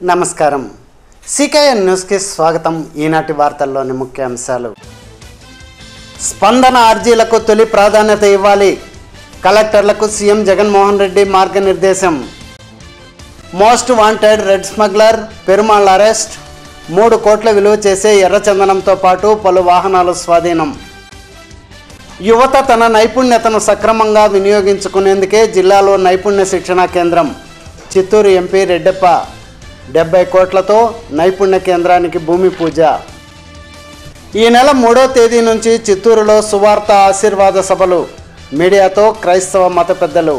నమస్కారం సికేఎన్ న్యూస్కి స్వాగతం ఈనాటి వార్తల్లోని ముఖ్యాంశాలు స్పందన అర్జీలకు తొలి ప్రాధాన్యత ఇవ్వాలి కలెక్టర్లకు సీఎం జగన్మోహన్ రెడ్డి మార్గనిర్దేశం most wanted red smuggler Perumal arrest మూడు కోట్ల విలువ చేసే ఎర్రచందనంతో పాటు పలు వాహనాలు స్వాధీనం యువత తన నైపుణ్యతను సక్రమంగా వినియోగించుకునేందుకే జిల్లాలో నైపుణ్య శిక్షణా కేంద్రం చిత్తూరు ఎంపీ రెడ్డప్ప డెబ్బై కోట్లతో నైపుణ్య కేంద్రానికి భూమి పూజ ఈ నెల మూడో తేదీ నుంచి చిత్తూరులో సువార్త ఆశీర్వాద సభలు మీడియాతో క్రైస్తవ మత పెద్దలు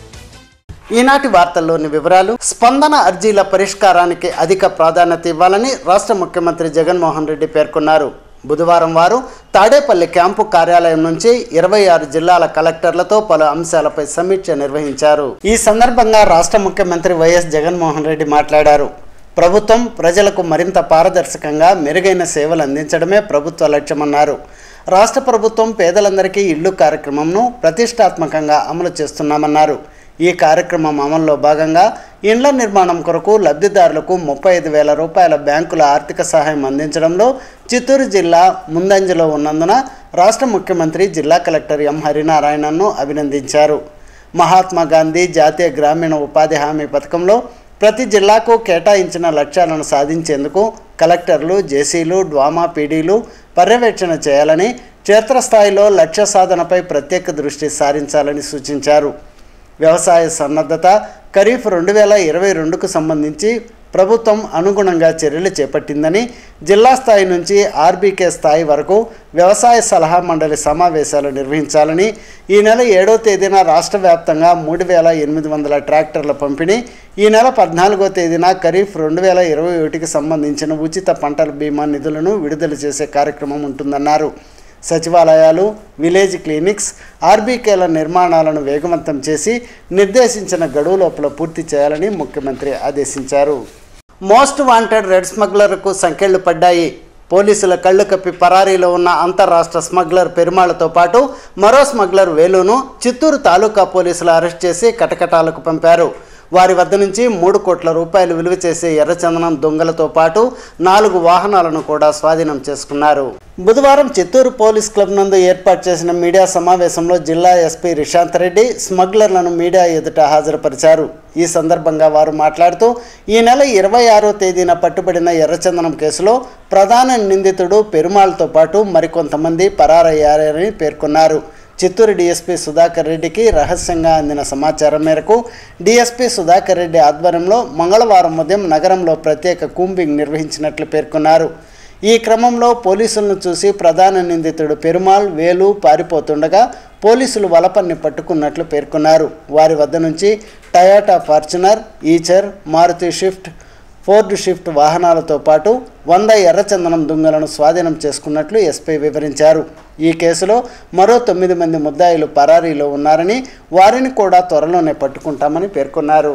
ఈనాటి వార్తల్లోని వివరాలు స్పందన అర్జీల పరిష్కారానికి అధిక ప్రాధాన్యత ఇవ్వాలని రాష్ట్ర ముఖ్యమంత్రి జగన్మోహన్ రెడ్డి పేర్కొన్నారు బుధవారం వారు తాడేపల్లి క్యాంపు కార్యాలయం నుంచి ఇరవై ఆరు జిల్లాల కలెక్టర్లతో పలు అంశాలపై సమీక్ష నిర్వహించారు ఈ సందర్భంగా రాష్ట్ర ముఖ్యమంత్రి వైఎస్ జగన్మోహన్ రెడ్డి మాట్లాడారు ప్రభుత్వం ప్రజలకు మరింత పారదర్శకంగా మెరుగైన సేవలు అందించడమే ప్రభుత్వ లక్ష్యమన్నారు రాష్ట్ర ప్రభుత్వం పేదలందరికీ ఇల్లు కార్యక్రమంను ప్రతిష్టాత్మకంగా అమలు చేస్తున్నామన్నారు ఈ కార్యక్రమం అమల్లో భాగంగా ఇండ్ల నిర్మాణం కొరకు లబ్ధిదారులకు ముప్పై ఐదు వేల రూపాయల బ్యాంకుల ఆర్థిక సహాయం అందించడంలో చిత్తూరు జిల్లా ముందంజలో ఉన్నందున రాష్ట్ర ముఖ్యమంత్రి జిల్లా కలెక్టర్ ఎం హరినారాయణన్ను అభినందించారు మహాత్మా గాంధీ జాతీయ గ్రామీణ ఉపాధి హామీ పథకంలో ప్రతి జిల్లాకు కేటాయించిన లక్ష్యాలను సాధించేందుకు కలెక్టర్లు జేసీలు డ్వామా పీడీలు పర్యవేక్షణ చేయాలని క్షేత్రస్థాయిలో లక్ష్య సాధనపై ప్రత్యేక దృష్టి సారించాలని సూచించారు వ్యవసాయ సన్నద్ధత ఖరీఫ్ రెండు వేల ఇరవై రెండుకు సంబంధించి ప్రభుత్వం అనుగుణంగా చర్యలు చేపట్టిందని జిల్లా స్థాయి నుంచి ఆర్బీకే స్థాయి వరకు వ్యవసాయ సలహా మండలి సమావేశాలు నిర్వహించాలని ఈ నెల ఏడో తేదీన రాష్ట్ర వ్యాప్తంగా మూడు వేల ఎనిమిది వందల ట్రాక్టర్ల పంపిణీ ఈ నెల పద్నాలుగో తేదీన ఖరీఫ్ రెండు వేల ఇరవై ఒకటికి సంబంధించిన ఉచిత పంటల బీమా నిధులను విడుదల చేసే కార్యక్రమం ఉంటుందన్నారు సచివాలయాలు విలేజ్ క్లినిక్స్ ఆర్బీకేల నిర్మాణాలను వేగవంతం చేసి నిర్దేశించిన గడువు లోపల పూర్తి చేయాలని ముఖ్యమంత్రి ఆదేశించారు మోస్ట్ వాంటెడ్ రెడ్ స్మగ్లర్కు సంఖ్యలు పడ్డాయి పోలీసుల కళ్ళు కప్పి పరారీలో ఉన్న అంతర్రాష్ట్ర స్మగ్లర్ పెరుమాళ్లతో పాటు మరో స్మగ్లర్ వేలును చిత్తూరు తాలూకా పోలీసులు అరెస్ట్ చేసి కటకటాలకు పంపారు వారి వద్ద నుంచి మూడు కోట్ల రూపాయలు విలువ చేసే ఎర్రచందనం దొంగలతో పాటు నాలుగు వాహనాలను కూడా స్వాధీనం చేసుకున్నారు బుధవారం చిత్తూరు పోలీస్ క్లబ్ నందు ఏర్పాటు చేసిన మీడియా సమావేశంలో జిల్లా ఎస్పీ రిషాంత్ రెడ్డి స్మగ్లర్లను మీడియా ఎదుట హాజరుపరిచారు ఈ సందర్భంగా వారు మాట్లాడుతూ ఈ నెల ఇరవై ఆరో తేదీన పట్టుబడిన ఎర్రచందనం కేసులో ప్రధాన నిందితుడు పెరుమాళ్తో పాటు మరికొంతమంది పరారయ్యారని పేర్కొన్నారు చిత్తూరు డీఎస్పీ సుధాకర్ రెడ్డికి రహస్యంగా అందిన సమాచారం మేరకు డీఎస్పీ సుధాకర్ రెడ్డి ఆధ్వర్యంలో మంగళవారం ఉదయం నగరంలో ప్రత్యేక కూంబింగ్ నిర్వహించినట్లు పేర్కొన్నారు ఈ క్రమంలో పోలీసులను చూసి ప్రధాన నిందితుడు పెరుమాల్ వేలు పారిపోతుండగా పోలీసులు వలపన్ని పట్టుకున్నట్లు పేర్కొన్నారు వారి వద్ద నుంచి Toyota Fortuner Eicher Maruti Swift Ford షిఫ్ట్ వాహనాలతో పాటు వంద ఎర్రచందనం దుంగలను స్వాధీనం చేసుకున్నట్లు ఎస్పీ వివరించారు ఈ కేసులో మరో తొమ్మిది మంది ముద్దాయిలు పరారీలో ఉన్నారని వారిని కూడా త్వరలోనే పట్టుకుంటామని పేర్కొన్నారు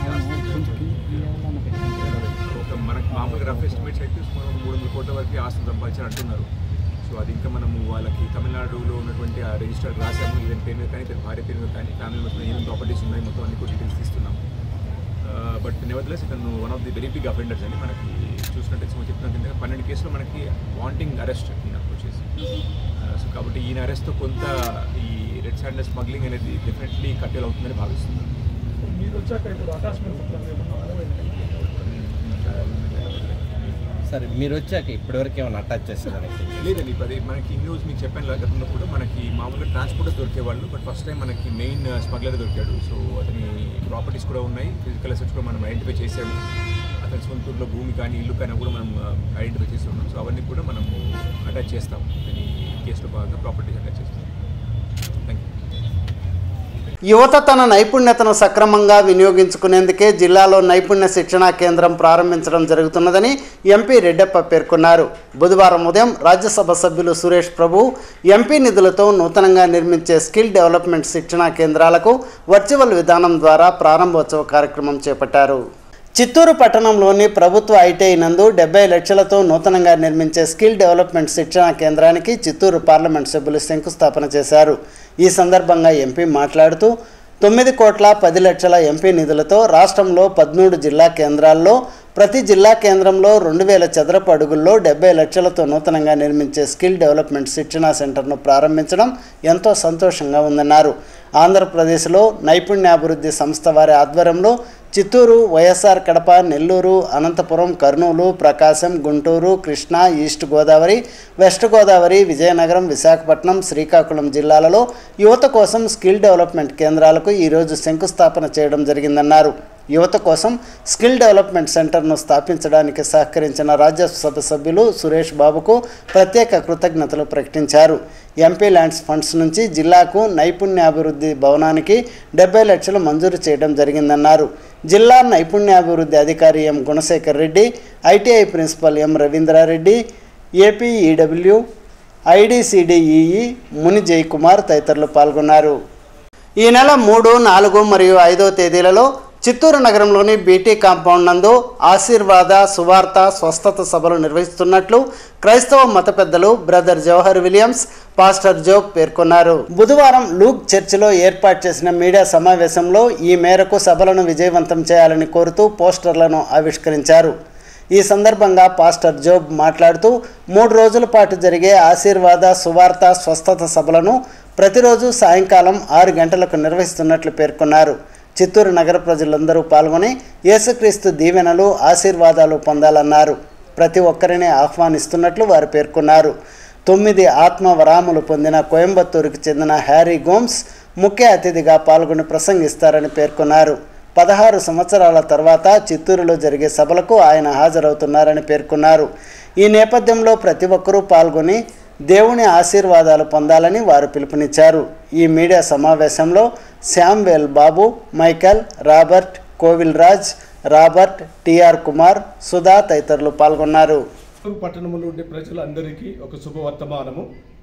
ఒక మనకి మామూలుగా రఫ్ ఎస్టిమేట్స్ అయితే మనం మూడు వందల కోట్ల వరకు ఆస్తులు సంపాదించారు అంటున్నారు సో అది ఇంకా మనము వాళ్ళకి తమిళనాడులో ఉన్నటువంటి ఆ రిజిస్టర్ రాసాము ఈవెన్ పేరు మీద కానీ ఇతని భార్య పేరు మీద కానీ ఫ్యామిలీ మొత్తం ఏమేమి ప్రాపర్టీస్ ఉన్నాయి మొత్తం అన్ని కూడా డీటెయిల్స్ తీస్తున్నాము బట్ నెవర్లెస్ ఇతను one of the very big offenders అని మనకి చూసినట్టు మనం చెప్పినట్టు పన్నెండు కేసులు మనకి వాంటింగ్ అరెస్ట్ ఈయన వచ్చేసి సో కాబట్టి ఈయన అరెస్ట్తో కొంత ఈ రెడ్ హ్యాండ్ స్మగ్లింగ్ అనేది డెఫినెట్లీ కట్టెలు అవుతుందని భావిస్తున్నాను మీరు వచ్చాక ఇప్పుడు అటాచ్మెంట్ పత్రాలు ఏమన్నా అమలైనాయి? సరే మీరు వచ్చాక ఇప్పటివరకు ఏమైనా అటాచ్ చేస్తారని లేదండి ఇప్పుడు అది మనకి ఇన్ని రోజు మీకు చెప్పాను కదా గతంలో కూడా మనకి మామూలుగా ట్రాన్స్పోర్టర్స్ దొరికేవాళ్ళు బట్ ఫస్ట్ టైం మనకి మెయిన్ స్మగ్లర్ దొరికాడు సో అతని ప్రాపర్టీస్ కూడా ఉన్నాయి ఫిజికల్ అసెట్స్ కూడా మనం ఐడెంటిఫై చేసాము అతని సొంతూరులో భూమి కానీ ఇల్లు కానీ కూడా మనం ఐడెంటిఫై చేసి ఉన్నాం సో అవన్నీ కూడా మనము అటాచ్ చేస్తాం ఈ కేసులో భాగంగా ప్రాపర్టీస్ అటాచ్ చేస్తాం థ్యాంక్ యూ యువత తన నైపుణ్యతను సక్రమంగా వినియోగించుకునేందుకే జిల్లాలో నైపుణ్య శిక్షణా కేంద్రం ప్రారంభించడం జరుగుతున్నదని ఎంపీ రెడ్డప్ప పేర్కొన్నారు బుధవారం ఉదయం రాజ్యసభ సభ్యులు సురేష్ ప్రభు ఎంపీ నిధులతో నూతనంగా నిర్మించే స్కిల్ డెవలప్మెంట్ శిక్షణా కేంద్రాలకు వర్చువల్ విధానం ద్వారా ప్రారంభోత్సవ కార్యక్రమం చేపట్టారు చిత్తూరు పట్టణంలోని ప్రభుత్వ ఐటీఐ నందు డెబ్బై లక్షలతో నూతనంగా నిర్మించే స్కిల్ డెవలప్మెంట్ శిక్షణా కేంద్రానికి చిత్తూరు పార్లమెంట్ సభ్యులు శంకుస్థాపన చేశారు ఈ సందర్భంగా ఎంపీ మాట్లాడుతూ తొమ్మిది కోట్ల పది లక్షల ఎంపీ నిధులతో రాష్ట్రంలో పదమూడు జిల్లా కేంద్రాల్లో ప్రతి జిల్లా కేంద్రంలో రెండు వేల చదరపు అడుగుల్లో డెబ్బై లక్షలతో నూతనంగా నిర్మించే స్కిల్ డెవలప్మెంట్ శిక్షణా సెంటర్ను ప్రారంభించడం ఎంతో సంతోషంగా ఉందన్నారు ఆంధ్రప్రదేశ్లో నైపుణ్యాభివృద్ధి సంస్థ వారి ఆధ్వర్యంలో చిత్తూరు వైఎస్ఆర్ కడప నెల్లూరు అనంతపురం కర్నూలు ప్రకాశం గుంటూరు కృష్ణా ఈస్ట్ గోదావరి వెస్ట్ గోదావరి విజయనగరం విశాఖపట్నం శ్రీకాకుళం జిల్లాలలో యువత కోసం స్కిల్ డెవలప్మెంట్ కేంద్రాలకు ఈరోజు శంకుస్థాపన చేయడం జరిగిందన్నారు యువత కోసం స్కిల్ డెవలప్మెంట్ సెంటర్ను స్థాపించడానికి సహకరించిన రాజ్యసభ సభ్యులు సురేష్ బాబుకు ప్రత్యేక కృతజ్ఞతలు ప్రకటించారు ఎంపీ ల్యాండ్స్ ఫండ్స్ నుంచి జిల్లాకు నైపుణ్యాభివృద్ధి భవనానికి డెబ్బై లక్షలు మంజూరు చేయడం జరిగిందన్నారు జిల్లా నైపుణ్యాభివృద్ధి అధికారి M Gunasekhar Reddy ITI principal M Ravindra Reddy APEW IDC DEE Muni Jayakumar తదితరులు పాల్గొన్నారు ఈ నెల మూడు నాలుగు మరియు ఐదో తేదీలలో చిత్తూరు నగరంలోని బీటీ కాంపౌండ్ నందు ఆశీర్వాద సువార్త స్వస్థత సభలు నిర్వహిస్తున్నట్లు క్రైస్తవ మత పెద్దలు brother Jawahar Williams pastor Job పేర్కొన్నారు బుధవారం లూక్ చర్చిలో ఏర్పాటు చేసిన మీడియా సమావేశంలో ఈ మేరకు సభలను విజయవంతం చేయాలని కోరుతూ పోస్టర్లను ఆవిష్కరించారు ఈ సందర్భంగా పాస్టర్ జోబ్ మాట్లాడుతూ మూడు రోజుల పాటు జరిగే ఆశీర్వాద సువార్త స్వస్థత సభలను ప్రతిరోజు సాయంకాలం ఆరు గంటలకు నిర్వహిస్తున్నట్లు పేర్కొన్నారు చిత్తూరు నగర ప్రజలందరూ పాల్గొని యేసుక్రీస్తు దీవెనలు ఆశీర్వాదాలు పొందాలన్నారు ప్రతి ఒక్కరిని ఆహ్వానిస్తున్నట్లు వారు పేర్కొన్నారు తొమ్మిది ఆత్మ వరాములు పొందిన కోయంబత్తూరుకు చెందిన హ్యారీ గోమ్స్ ముఖ్య అతిథిగా పాల్గొని ప్రసంగిస్తారని పేర్కొన్నారు పదహారు సంవత్సరాల తర్వాత చిత్తూరులో జరిగే సభలకు ఆయన హాజరవుతున్నారని పేర్కొన్నారు ఈ నేపథ్యంలో ప్రతి ఒక్కరూ పాల్గొని దేవుని ఆశీర్వాదాలు పొందాలని వారు పిలుపునిచ్చారు ఈ మీడియా సమావేశంలో Samuel Babu Michael Robert Kovil Raj Robert TR Kumar Sudha తదితరులు పాల్గొన్నారు చిత్తూరు పట్టణంలో ఉండే ప్రజలందరికీ ఒక శుభవర్తమానము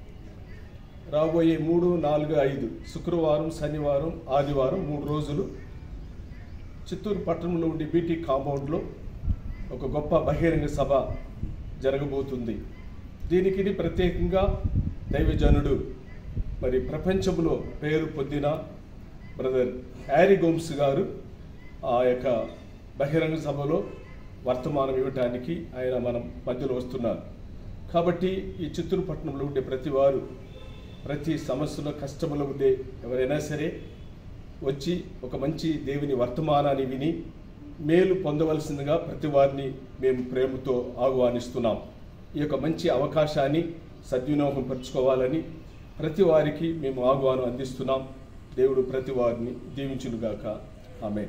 రాబోయే మూడు నాలుగు ఐదు శుక్రవారం శనివారం ఆదివారం మూడు రోజులు చిత్తూరు పట్టణంలో ఉండే బీటీ కాంపౌండ్లో ఒక గొప్ప బహిరంగ సభ జరగబోతుంది దీనికి ఇది ప్రత్యేకంగా దైవజనుడు మరి ప్రపంచంలో పేరు పొందిన బ్రదర్ యారీ గోమ్స్ గారు ఆ యొక్క బహిరంగ సభలో వర్తమానం ఇవ్వటానికి ఆయన మనం మధ్యలో వస్తున్నారు కాబట్టి ఈ చిత్తూరు పట్టణంలో ఉండే ప్రతి వారు ప్రతి సమస్యలో కష్టంలో ఉండే ఎవరైనా సరే వచ్చి ఒక మంచి దేవుని వర్తమానాన్ని విని మేలు పొందవలసిందిగా ప్రతి వారిని మేము ప్రేమతో ఆహ్వానిస్తున్నాం ఈ యొక్క మంచి అవకాశాన్ని సద్వినియోగం పరుచుకోవాలని ప్రతి వారికి మేము ఆహ్వానం అందిస్తున్నాం దేవుడు ప్రతి వారిని దీవించునుగాక ఆమె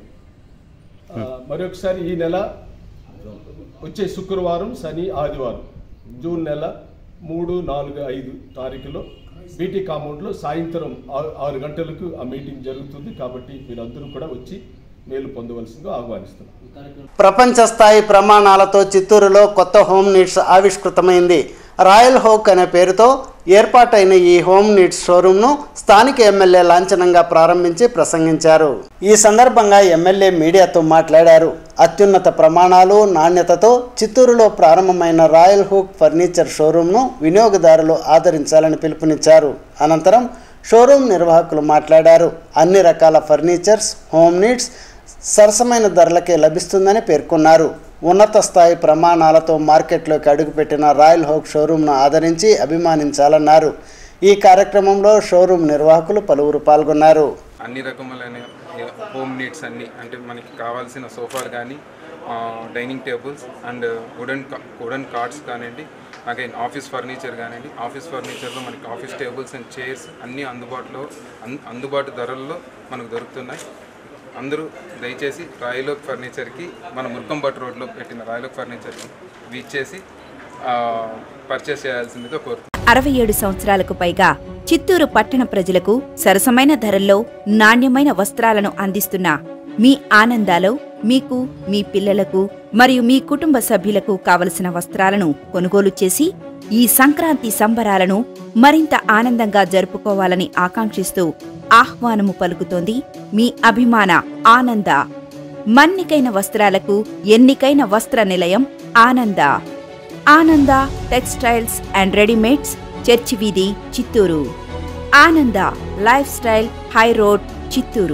మరొకసారి ఈ నెల వచ్చే శుక్రవారం శని ఆదివారం జూన్ నెల మూడు నాలుగు ఐదు తారీఖులో బీటీ కాంపౌండ్లో సాయంత్రం ఆరు ఆరు గంటలకు ఆ మీటింగ్ జరుగుతుంది కాబట్టి మీరందరూ కూడా వచ్చి మేలు పొందవలసిందిగా ఆహ్వానిస్తున్నాం ప్రపంచ స్థాయి ప్రమాణాలతో చిత్తూరులో కొత్త హోమ్ నీడ్స్ ఆవిష్కృతమైంది రాయల్ హోక్ అనే పేరుతో ఏర్పాటైన ఈ హోమ్ నీడ్స్ షోరూంను స్థానిక ఎమ్మెల్యే లాంఛనంగా ప్రారంభించి ప్రసంగించారు ఈ సందర్భంగా ఎమ్మెల్యే మీడియాతో మాట్లాడారు అత్యున్నత ప్రమాణాలు నాణ్యతతో చిత్తూరులో ప్రారంభమైన రాయల్ హుక్ ఫర్నిచర్ షోరూంను వినియోగదారులు ఆదరించాలని పిలుపునిచ్చారు అనంతరం షోరూం నిర్వాహకులు మాట్లాడారు అన్ని రకాల ఫర్నిచర్స్ హోమ్ నీడ్స్ సరసమైన ధరలకే లభిస్తుందని పేర్కొన్నారు ఉన్నత స్థాయి ప్రమాణాలతో మార్కెట్లోకి అడుగుపెట్టిన రాయల్ హోక్ షోరూంను ఆదరించి అభిమానించాలన్నారు ఈ కార్యక్రమంలో షోరూం నిర్వాహకులు పలువురు పాల్గొన్నారు అన్ని రకములైన హోమ్ నీడ్స్ అన్ని అంటే మనకి కావాల్సిన సోఫాలు కానీ dining tables and wooden wooden cards కానివ్వండి అగైన్ ఆఫీస్ ఫర్నిచర్ కానివ్వండి ఆఫీస్ ఫర్నిచర్లో మనకి ఆఫీస్ టేబుల్స్ అండ్ చైర్స్ అన్నీ అందుబాటులో అన్- అందుబాటు ధరల్లో మనకు దొరుకుతున్నాయి అందరూ దయచేసి రాయలోక్ ఫర్నిచర్కి మన ముర్కంబట్ రోడ్లో పెట్టిన రాయలోక్ ఫర్నిచర్కి వీచేసి పర్చేస్ చేయాల్సిందిగా కోరుతున్నాను అరవై ఏడు సంవత్సరాలకు పైగా చిత్తూరు పట్టణ ప్రజలకు సరసమైన ధరల్లో నాణ్యమైన వస్త్రాలను అందిస్తున్న మీ ఆనందాలో మీకు మీ పిల్లలకు మరియు మీ కుటుంబ సభ్యులకు కావలసిన వస్త్రాలను కొనుగోలు చేసి ఈ సంక్రాంతి సంబరాలను మరింత ఆనందంగా జరుపుకోవాలని ఆకాంక్షిస్తూ ఆహ్వానము పలుకుతోంది మీ అభిమాన ఆనంద మన్నికైన వస్త్రాలకు ఎన్నికైన వస్త్ర నిలయం ఆనంద ఆనంద టెక్స్టైల్స్ అండ్ రెడీమేడ్స్ చర్చి వీధి Chittoor Ananda life style high road Chittoor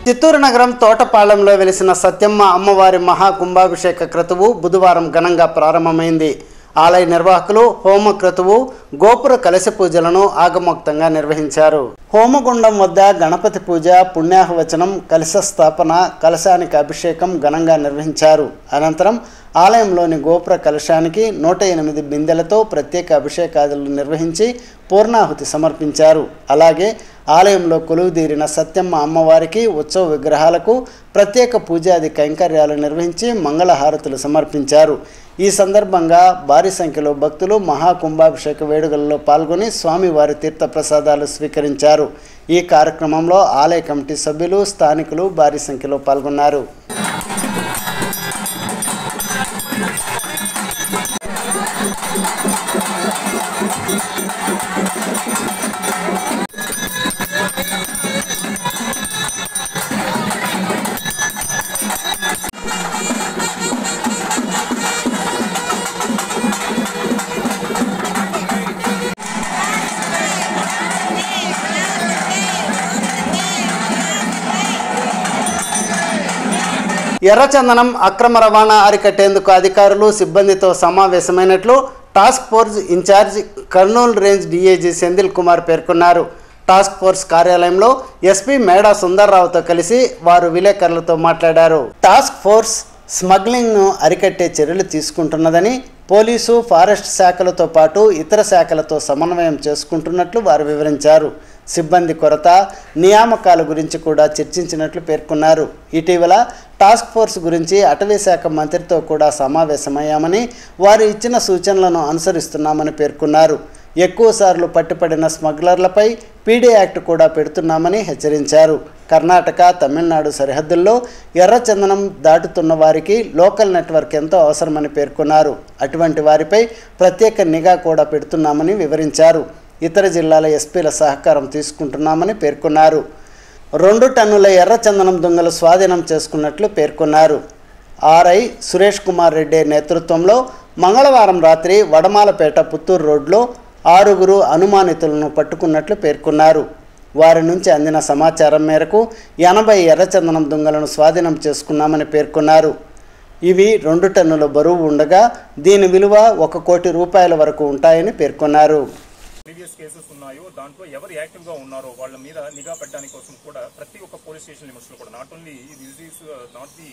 Chittoor నగరం తోటపాలెంలో వెలిసిన సత్యమ్మ అమ్మవారి మహా కుంభాభిషేక క్రతువు బుధవారం ఘనంగా ప్రారంభమైంది ఆలయ నిర్వాహకులు హోమ క్రతువు గోపుర కలశ పూజలను ఆగమోక్తంగా నిర్వహించారు హోమగుండం వద్ద గణపతి పూజ పుణ్యాహవచనం కలశ స్థాపన కలశానికి అభిషేకం ఘనంగా నిర్వహించారు అనంతరం ఆలయంలోని గోపుర కలశానికి నూట ఎనిమిది బిందెలతో ప్రత్యేక అభిషేకాదులు నిర్వహించి పూర్ణాహుతి సమర్పించారు అలాగే ఆలయంలో కొలువుదీరిన సత్యమ్మ అమ్మవారికి ఉత్సవ విగ్రహాలకు ప్రత్యేక పూజాది కైంకర్యాలు నిర్వహించి మంగళహారతులు సమర్పించారు ఈ సందర్భంగా భారీ సంఖ్యలో భక్తులు మహాకుంభాభిషేక వేడుకలలో పాల్గొని స్వామివారి తీర్థప్రసాదాలు స్వీకరించారు ఈ కార్యక్రమంలో ఆలయ కమిటీ సభ్యులు స్థానికులు భారీ సంఖ్యలో పాల్గొన్నారు ఎర్రచందనం అక్రమ రవాణా అరికట్టేందుకు అధికారులు సిబ్బందితో సమావేశమైనట్లు task force incharge Kurnool range DIG Senthil Kumar పేర్కొన్నారు టాస్క్ ఫోర్స్ కార్యాలయంలో ఎస్పీ మేడా సుందర్రావుతో కలిసి వారు విలేకరులతో మాట్లాడారు టాస్క్ ఫోర్స్ స్మగ్లింగ్ను అరికట్టే చర్యలు తీసుకుంటున్నదని పోలీసు ఫారెస్ట్ శాఖలతో పాటు ఇతర శాఖలతో సమన్వయం చేసుకుంటున్నట్లు వారు వివరించారు సిబ్బంది కొరత నియామకాల గురించి కూడా చర్చించినట్లు పేర్కొన్నారు ఇటీవల టాస్క్ ఫోర్స్ గురించి అటవీ శాఖ మంత్రితో కూడా సమావేశమయ్యామని వారు ఇచ్చిన సూచనలను అనుసరిస్తున్నామని పేర్కొన్నారు ఎక్కువసార్లు పట్టుపడిన స్మగ్లర్లపై పీడీ యాక్ట్ కూడా పెడుతున్నామని హెచ్చరించారు కర్ణాటక తమిళనాడు సరిహద్దుల్లో ఎర్రచందనం దాటుతున్న వారికి లోకల్ నెట్వర్క్ ఎంతో అవసరమని పేర్కొన్నారు అటువంటి వారిపై ప్రత్యేక నిఘా కూడా పెడుతున్నామని వివరించారు ఇతర జిల్లాల ఎస్పీల సహకారం తీసుకుంటున్నామని పేర్కొన్నారు రెండు టన్నుల ఎర్రచందనం దొంగలు స్వాధీనం చేసుకున్నట్లు పేర్కొన్నారు ఆర్ఐ సురేష్ కుమార్ రెడ్డి నేతృత్వంలో మంగళవారం రాత్రి వడమాలపేట పుత్తూరు రోడ్లో ఆరుగురు అనుమానితులను పట్టుకున్నట్లు పేర్కొన్నారు వారి నుంచి అందిన సమాచారం మేరకు ఎనభై ఎర్రచందనం దొంగలను స్వాధీనం చేసుకున్నామని పేర్కొన్నారు ఇవి రెండు టన్నుల బరువు ఉండగా దీని విలువ ఒక కోటి రూపాయల వరకు ఉంటాయని పేర్కొన్నారు ప్రీవియస్ కేసెస్ ఉన్నాయో దాంట్లో ఎవరు యాక్టివ్గా ఉన్నారో వాళ్ళ మీద నిఘా పెట్టడానికి కోసం కూడా ప్రతి ఒక్క పోలీస్ స్టేషన్ లిమిట్స్లో కూడా not only this is not the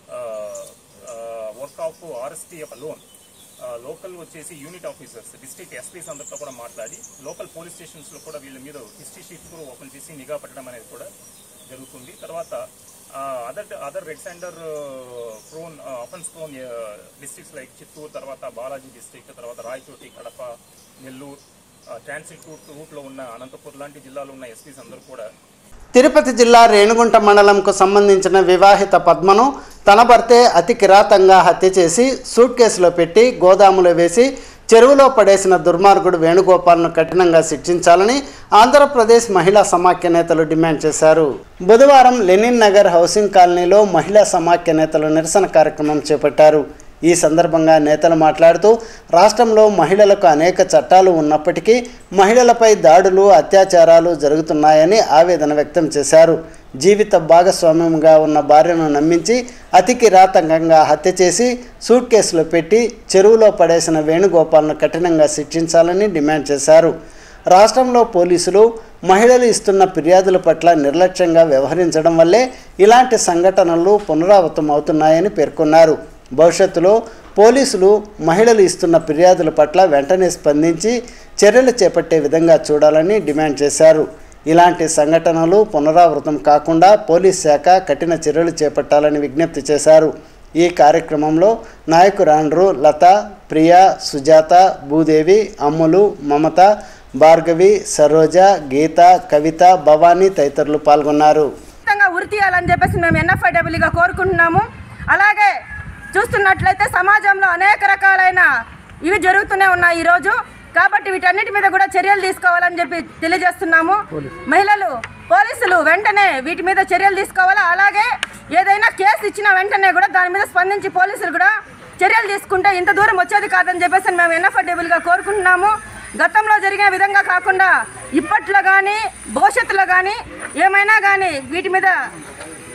work of RSTF alone local వచ్చేసి యూనిట్ ఆఫీసర్స్ డిస్ట్రిక్ట్ ఎస్పీస్ అందరితో కూడా మాట్లాడి లోకల్ పోలీస్ స్టేషన్స్లో కూడా వీళ్ళ మీద హిస్టరీ షీట్స్ కూడా ఓపెన్ చేసి నిఘా పెట్టడం అనేది కూడా జరుగుతుంది తర్వాత other other red sander prone offence prone districts like Chittoor తర్వాత బాలాజీ డిస్ట్రిక్ట్ తర్వాత రాయచోటి కడప నెల్లూరు ట్రాన్సిట్ రూట్ రూట్లో ఉన్న అనంతపూర్ లాంటి జిల్లాలో ఉన్న ఎస్పీస్ అందరూ కూడా తిరుపతి జిల్లా రేణుగుంట మండలంకు సంబంధించిన వివాహిత పద్మను తన భర్తే అతి కిరాతంగా హత్య చేసి సూట్ కేసులో పెట్టి గోదాములో వేసి చెరువులో పడేసిన దుర్మార్గుడు వేణుగోపాల్ను కఠినంగా శిక్షించాలని ఆంధ్రప్రదేశ్ మహిళా సమాఖ్య నేతలు డిమాండ్ చేశారు బుధవారం లెనిన్ నగర్ హౌసింగ్ కాలనీలో మహిళా సమాఖ్య నేతలు నిరసన కార్యక్రమం చేపట్టారు ఈ సందర్భంగా నేతలు మాట్లాడుతూ రాష్ట్రంలో మహిళలకు అనేక చట్టాలు ఉన్నప్పటికీ మహిళలపై దాడులు అత్యాచారాలు జరుగుతున్నాయని ఆవేదన వ్యక్తం చేశారు జీవిత భాగస్వామ్యంగా ఉన్న భార్యను నమ్మించి అతి కిరాతకంగా హత్య చేసి సూట్ కేసులో పెట్టి చెరువులో పడేసిన వేణుగోపాల్ను కఠినంగా శిక్షించాలని డిమాండ్ చేశారు రాష్ట్రంలో పోలీసులు మహిళలు ఇస్తున్న ఫిర్యాదుల పట్ల నిర్లక్ష్యంగా వ్యవహరించడం వల్లే ఇలాంటి సంఘటనలు పునరావృతం అవుతున్నాయని పేర్కొన్నారు భవిష్యత్తులో పోలీసులు మహిళలు ఇస్తున్న ఫిర్యాదుల పట్ల వెంటనే స్పందించి చర్యలు చేపట్టే విధంగా చూడాలని డిమాండ్ చేశారు ఇలాంటి సంఘటనలు పునరావృతం కాకుండా పోలీస్ శాఖ కఠిన చర్యలు చేపట్టాలని విజ్ఞప్తి చేశారు ఈ కార్యక్రమంలో నాయకురాండ్రు లత ప్రియ సుజాత భూదేవి అమ్ములు మమత భార్గవి సరోజ గీత కవిత భవానీ తదితరులు పాల్గొన్నారు ఖచ్చితంగా ఉరి తీయాలని చెప్పేసి మేము ఎన్ఎఫ్ఐడబ్ల్యూగా కోరుకుంటున్నాము అలాగే చూస్తున్నట్లయితే సమాజంలో అనేక రకాలైన ఇవి జరుగుతూనే ఉన్నాయి ఈరోజు కాబట్టి వీటన్నిటి మీద కూడా చర్యలు తీసుకోవాలని చెప్పి తెలియజేస్తున్నాము మహిళలు పోలీసులు వెంటనే వీటి మీద చర్యలు తీసుకోవాలా అలాగే ఏదైనా కేసు ఇచ్చిన వెంటనే కూడా దాని మీద స్పందించి పోలీసులు కూడా చర్యలు తీసుకుంటే ఇంత దూరం వచ్చేది కాదని చెప్పేసి మేము ఎన్ఎఫ్ఐడబ్ల్యూగా కోరుకుంటున్నాము గతంలో జరిగిన విధంగా కాకుండా ఇప్పట్లో కానీ భవిష్యత్తులో కానీ ఏమైనా కానీ వీటి మీద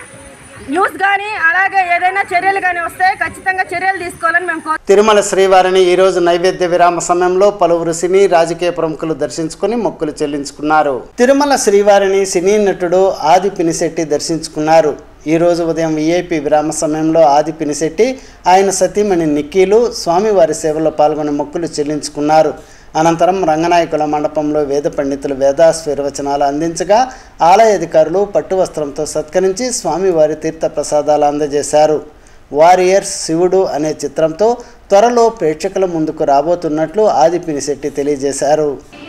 న్యూస్ కానీ అలాగే ఏదైనా చర్యలు కానీ వస్తే ఖచ్చితంగా చర్యలు తీసుకోవాలని మేము కోరు తిరుమల శ్రీవారిని ఈరోజు నైవేద్య విరామ సమయంలో పలువురు సినీ రాజకీయ ప్రముఖులు దర్శించుకుని మొక్కులు చెల్లించుకున్నారు తిరుమల శ్రీవారిని సినీ నటుడు ఆది పినిశెట్టి దర్శించుకున్నారు ఈ రోజు ఉదయం విఐపి విరామ సమయంలో ఆది పినిశెట్టి ఆయన సతీమణి నిక్కీలు స్వామివారి సేవలో పాల్గొని మొక్కులు చెల్లించుకున్నారు అనంతరం రంగనాయకుల మండపంలో వేద పండితులు వేదాస్వీర్వచనాలు అందించగా ఆలయ అధికారులు పట్టు వస్త్రంతో సత్కరించి స్వామివారి తీర్థ ప్రసాదాలు అందజేశారు వారియర్స్ శివుడు అనే చిత్రంతో త్వరలో ప్రేక్షకుల ముందుకు రాబోతున్నట్లు ఆది పినిశెట్టి తెలియజేశారు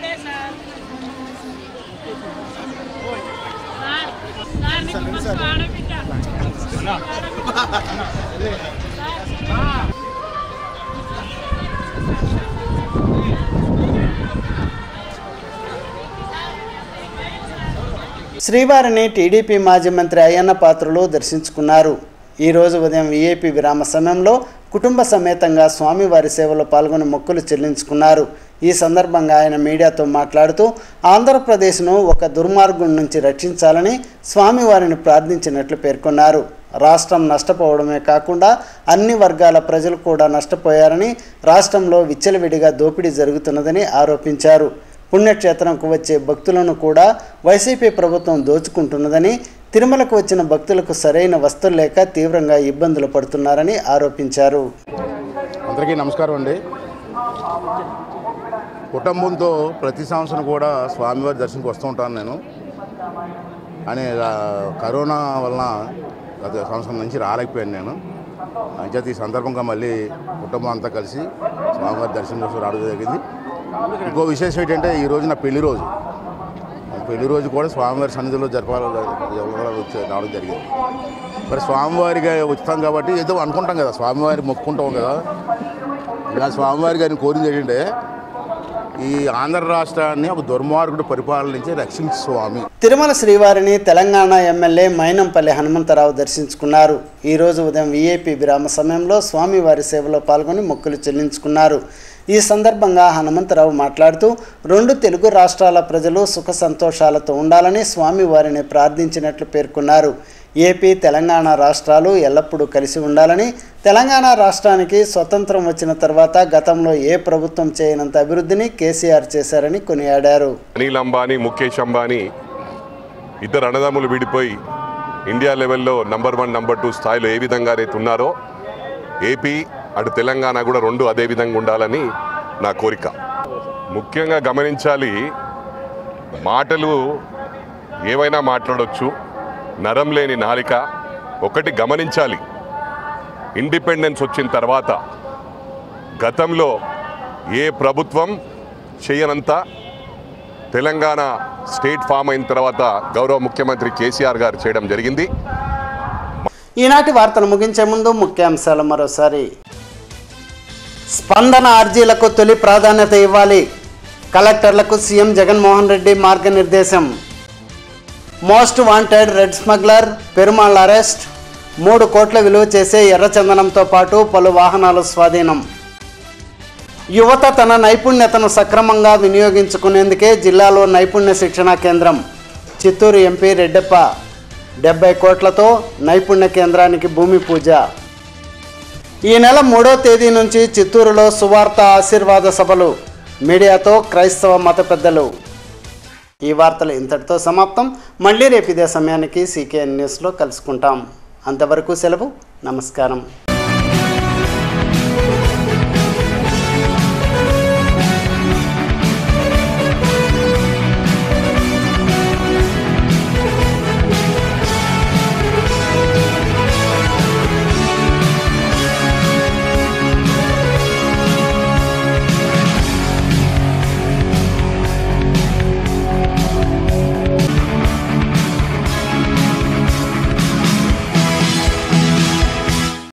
శ్రీవారిని టీడీపీ మాజీ మంత్రి అయ్యన్న పాత్రులు దర్శించుకున్నారు ఈ రోజు ఉదయం విఐపి విరామ సమయంలో కుటుంబ సమేతంగా స్వామివారి సేవలో పాల్గొని మొక్కులు చెల్లించుకున్నారు ఈ సందర్భంగా ఆయన మీడియాతో మాట్లాడుతూ ఆంధ్రప్రదేశ్ను ఒక దుర్మార్గం నుంచి రక్షించాలని స్వామివారిని ప్రార్థించినట్లు పేర్కొన్నారు రాష్ట్రం నష్టపోవడమే కాకుండా అన్ని వర్గాల ప్రజలు కూడా నష్టపోయారని రాష్ట్రంలో విచ్చలవిడిగా దోపిడీ జరుగుతున్నదని ఆరోపించారు పుణ్యక్షేత్రంకు వచ్చే భక్తులను కూడా వైసీపీ ప్రభుత్వం దోచుకుంటున్నదని తిరుమలకు వచ్చిన భక్తులకు సరైన వస్తువులు లేక తీవ్రంగా ఇబ్బందులు పడుతున్నారని ఆరోపించారు అందరికీ నమస్కారం అండి కుటుంబంతో ప్రతి సంవత్సరం కూడా స్వామివారి దర్శనంకి వస్తూ ఉంటాను నేను అని ఆ, కరోనా వలన గత సంవత్సరం నుంచి రాలేకపోయాను నేను అంచేత ఈ సందర్భంగా మళ్ళీ కుటుంబం అంతా కలిసి స్వామివారి దర్శనం కోసం రావడం జరిగింది ఇంకో విశేషం ఏంటంటే ఈ రోజు నా పెళ్లి రోజు పెళ్లి రోజు కూడా స్వామివారి సన్నిధిలో జరపాలి వచ్చి రావడం జరిగింది మరి స్వామివారిగా వచ్చాం కాబట్టి ఏదో అనుకుంటాం కదా స్వామివారి మొక్కుంటాం కదా ఇలా స్వామివారి గారిని కోరింది ఏంటంటే ఈ ఆంధ్ర రాష్ట్రాన్ని ఒక దుర్మార్గుడు పరిపాలనించి రక్షించు స్వామి తిరుమల శ్రీవారిని తెలంగాణ ఎమ్మెల్యే మైనంపల్లి హనుమంతరావు దర్శించుకున్నారు ఈరోజు ఉదయం విఐపి విరామ సమయంలో స్వామివారి సేవలో పాల్గొని మొక్కులు చెల్లించుకున్నారు ఈ సందర్భంగా హనుమంతరావు మాట్లాడుతూ రెండు తెలుగు రాష్ట్రాల ప్రజలు సుఖ సంతోషాలతో ఉండాలని స్వామివారిని ప్రార్థించినట్లు పేర్కొన్నారు ఏపీ తెలంగాణ రాష్ట్రాలు ఎల్లప్పుడూ కలిసి ఉండాలని తెలంగాణ రాష్ట్రానికి స్వతంత్రం వచ్చిన తర్వాత గతంలో ఏ ప్రభుత్వం చేయనంత అభివృద్ధిని కేసీఆర్ చేశారని కొనియాడారు అనిల్ అంబానీ ముఖేష్ అంబానీ ఇద్దరు అన్నదమ్ములు విడిపోయి ఇండియా లెవెల్లో నంబర్ వన్ నంబర్ టూ స్థాయిలో ఏ విధంగా అయితే ఉన్నారో ఏపీ అటు తెలంగాణ కూడా రెండు అదే విధంగా ఉండాలని నా కోరిక ముఖ్యంగా గమనించాలి మాటలు ఏవైనా మాట్లాడొచ్చు నరం లేని నాలిక ఒకటి గమనించాలి ఇండిపెండెన్స్ వచ్చిన తర్వాత గతంలో ఏ ప్రభుత్వం చేయనంత తెలంగాణ స్టేట్ ఫామ్ అయిన తర్వాత గౌరవ ముఖ్యమంత్రి కేసీఆర్ గారు చేయడం జరిగింది ఈనాటి వార్తలు ముగించే ముందు ముఖ్యాంశాలు మరోసారి స్పందన అర్జీలకు తొలి ప్రాధాన్యత ఇవ్వాలి కలెక్టర్లకు సీఎం జగన్మోహన్ రెడ్డి మార్గనిర్దేశం most wanted red smuggler Perumal arrest మూడు కోట్ల విలువ చేసే ఎర్రచందనంతో పాటు పలు వాహనాలు స్వాధీనం యువత తన నైపుణ్యతను సక్రమంగా వినియోగించుకునేందుకే జిల్లాలో నైపుణ్య శిక్షణా కేంద్రం చిత్తూరు ఎంపీ రెడ్డప్ప డెబ్బై కోట్లతో నైపుణ్య కేంద్రానికి భూమి పూజ ఈ నెల మూడో తేదీ నుంచి చిత్తూరులో సువార్త ఆశీర్వాద సభలు మీడియాతో క్రైస్తవ మత పెద్దలు ఈ వార్తలు ఇంతటితో సమాప్తం మళ్ళీ రేపు ఇదే సమయానికి సీకేఎన్ న్యూస్లో కలుసుకుంటాం అంతవరకు సెలవు నమస్కారం